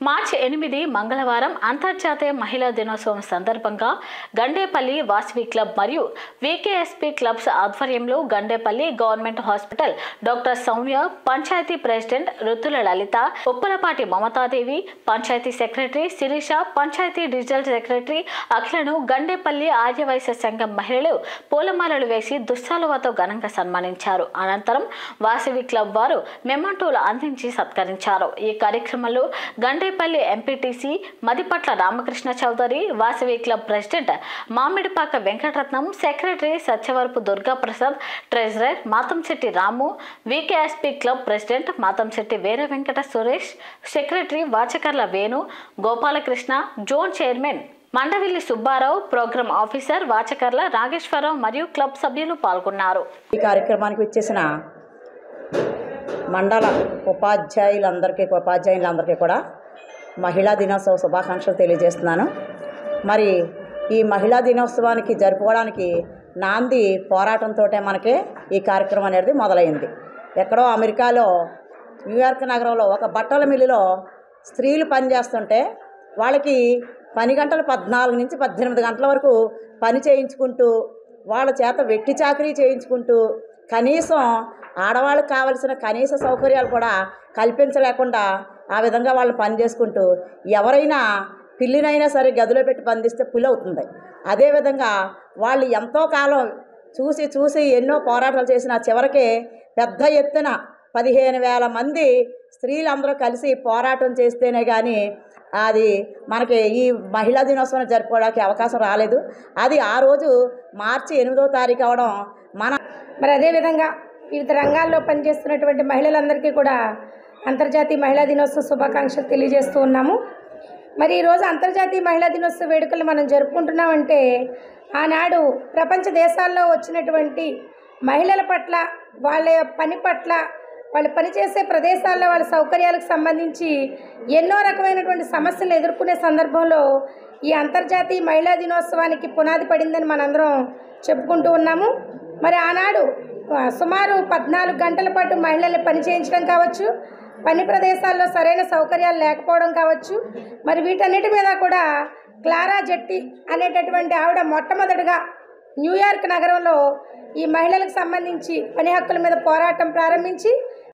మార్చి ఎనిమిది మంగళవారం అంతర్జాతీయ మహిళా దినోత్సవం సందర్భంగా గండేపల్లి వాసవి క్లబ్ మరియు వికేఎస్పి క్లబ్స్ ఆధ్వర్యంలో Gandepalli government hospital doctor Soumya panchayat president Rutula Lalitha Uppalapati Mamatadevi panchayat secretary Sirisha panchayat digital secretary అఖిలను గండేపల్లి ఆర్యవైశ్య సంఘం మహిళలు పూలమాలలు వేసి దుస్సాలువతో ఘనంగా సన్మానించారు అనంతరం వాసవి క్లబ్ వారు మెమంటోలు అందించి సత్కరించారు ఈ కార్యక్రమంలో Gandepalli MPTC Madipatla Ramakrishna Chowdary Vasavi club president Mamidipaka Venkataratnam secretary Satyavarapu Durga Prasad treasurer Mathamsetti Ramu VKSP club president Mathamsetti Veera Venkata Suresh secretary Vachakarla Venu Gopalakrishna zone chairman Mandavilli Subbarao programme officer Vachakarla Nageswararao మరియు క్లబ్ సభ్యులు పాల్గొన్నారు ఈ కార్యక్రమానికి వచ్చేసిన మండల ఉపాధ్యాయులందరికీ ఉపాధ్యాయులందరికీ కూడా మహిళా దినోత్సవ శుభాకాంక్షలు తెలియజేస్తున్నాను మరి ఈ మహిళా దినోత్సవానికి జరుపుకోవడానికి నాంది పోరాటంతో మనకి ఈ కార్యక్రమం అనేది మొదలైంది ఎక్కడో అమెరికాలో న్యూయార్క్ నగరంలో ఒక బట్టల మిల్లులో స్త్రీలు పనిచేస్తుంటే వాళ్ళకి పని గంటలు పద్నాలుగు నుంచి పద్దెనిమిది గంటల వరకు పని చేయించుకుంటూ వాళ్ళ చేత వెట్టి చాకరీ చేయించుకుంటూ కనీసం ఆడవాళ్ళకి కావలసిన కనీస సౌకర్యాలు కూడా కల్పించలేకుండా ఆ విధంగా వాళ్ళు పని చేసుకుంటూ ఎవరైనా పిల్లినైనా సరే గదిలో పెట్టి బంధిస్తే పులి అవుతుంది అదేవిధంగా వాళ్ళు ఎంతో కాలం చూసి చూసి ఎన్నో పోరాటాలు చేసిన చివరికి పెద్ద ఎత్తున పదిహేను వేల మంది స్త్రీలందరూ కలిసి పోరాటం చేస్తేనే కానీ అది మనకి ఈ మహిళా దినోత్సవం జరుపుకోవడానికి అవకాశం రాలేదు అది ఆ రోజు మార్చి ఎనిమిదో తారీఖు అవడం మన మరి అదేవిధంగా వివిధ రంగాల్లో పనిచేస్తున్నటువంటి మహిళలందరికీ కూడా అంతర్జాతీయ మహిళా దినోత్సవ శుభాకాంక్షలు తెలియజేస్తూ ఉన్నాము మరి ఈరోజు అంతర్జాతీయ మహిళా దినోత్సవ వేడుకలు మనం జరుపుకుంటున్నామంటే ఆనాడు ప్రపంచ దేశాల్లో వచ్చినటువంటి మహిళల పట్ల వాళ్ళ పని పట్ల వాళ్ళు పనిచేసే ప్రదేశాల్లో వాళ్ళ సౌకర్యాలకు సంబంధించి ఎన్నో రకమైనటువంటి సమస్యలు ఎదుర్కొనే సందర్భంలో ఈ అంతర్జాతీయ మహిళా దినోత్సవానికి పునాది పడిందని మనందరం చెప్పుకుంటూ ఉన్నాము మరి ఆనాడు ఆ, సుమారు పద్నాలుగు గంటల పాటు మహిళల్ని పని చేయించడం కావచ్చు పని ప్రదేశాల్లో సరైన సౌకర్యాలు లేకపోవడం కావచ్చు మరి వీటన్నిటి మీద కూడా క్లారా జట్టి అనేటటువంటి ఆవిడ మొట్టమొదటిగా న్యూయార్క్ నగరంలో ఈ మహిళలకు సంబంధించి పని హక్కుల మీద పోరాటం ప్రారంభించి